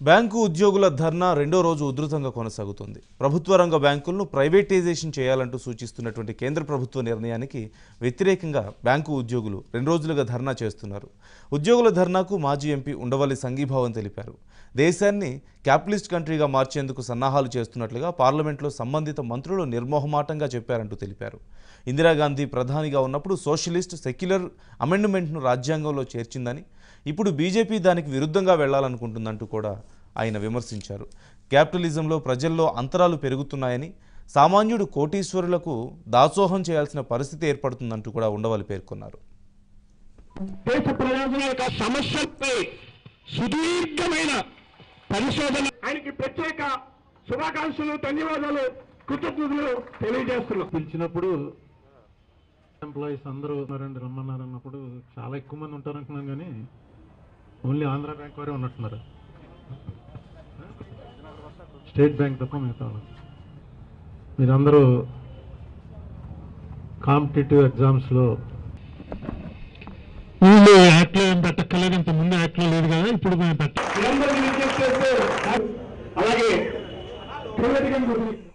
Bank ఉద్యోగుల ధర్నా రెండో రోజు ఉధృతంగా కొనసాగుతుంది ప్రభుత్వ రంగ బ్యాంకులను ప్రైవేటైజేషన్ చేయాలంటూ సూచిస్తున్నటువంటి కేంద్ర ప్రభుత్వ నిర్ణయానికి వ్యతిరేకంగా బ్యాంకు ఉద్యోగులు రెండు రోజులుగా ధర్నా చేస్తున్నారు ఉద్యోగుల ధర్నాకు మాజీ ఎంపీ ఉండవల్లి సంఘీభావం తెలిపారు దేశాన్ని క్యాపిటలిస్ట్ కంట్రీగా మార్చేందుకు సన్నాహాలు చేస్తున్నట్లుగా పార్లమెంట్లో సంబంధిత మంత్రులు నిర్మోహమాటంగా చెప్పారంటూ తెలిపారు ఇందిరాగాంధీ ప్రధానిగా ఉన్నప్పుడు సోషలిస్ట్ సెక్యులర్ అమెండ్మెంట్ను రాజ్యాంగంలో చేర్చిందని ఇప్పుడు బీజేపీ దానికి విరుద్ధంగా వెళ్లాలనుకుంటుందంటూ కూడా ఆయన విమర్శించారు క్యాపిటలిజంలో ప్రజల్లో అంతరాలు పెరుగుతున్నాయని సామాన్యుడు కోటీశ్వరులకు దాసోహం చేయాల్సిన పరిస్థితి ఏర్పడుతుందంటూ కూడా ఉండవల్లి పేర్కొన్నారు దేశ ప్రయోజనాల యొక్క సమస్యలపై సుదీర్ఘమైన పరిశోధన ఆయనకి ప్రత్యేక శుభాకాంక్షలు ధన్యవాదాలు కృతజ్ఞతలు తెలియజేస్తున్నాం పిలిచినప్పుడు ఎంప్లాయీస్ అందరూ ఉన్నారండి రమ్మన్నారు అన్నప్పుడు చాలా ఎక్కువ మంది ఉంటారు అనుకున్నాను కానీ ఓన్లీ ఆంధ్ర బ్యాంక్ వారే ఉన్నట్టున్నారు స్టేట్ బ్యాంక్ తప్ప మిగతా వాళ్ళు. మీరందరూ కాంపిటేటివ్ ఎగ్జామ్స్లో వీళ్ళు యాక్ట్లో ఏం పెట్టక్కర్లేదు ఇంత ముందు యాక్ట్లో లేదు కదా ఇప్పుడు మేము పెట్ట మీరందరికీ విజ్ఞప్తి చేస్తూ అలాగే ప్రైవేట్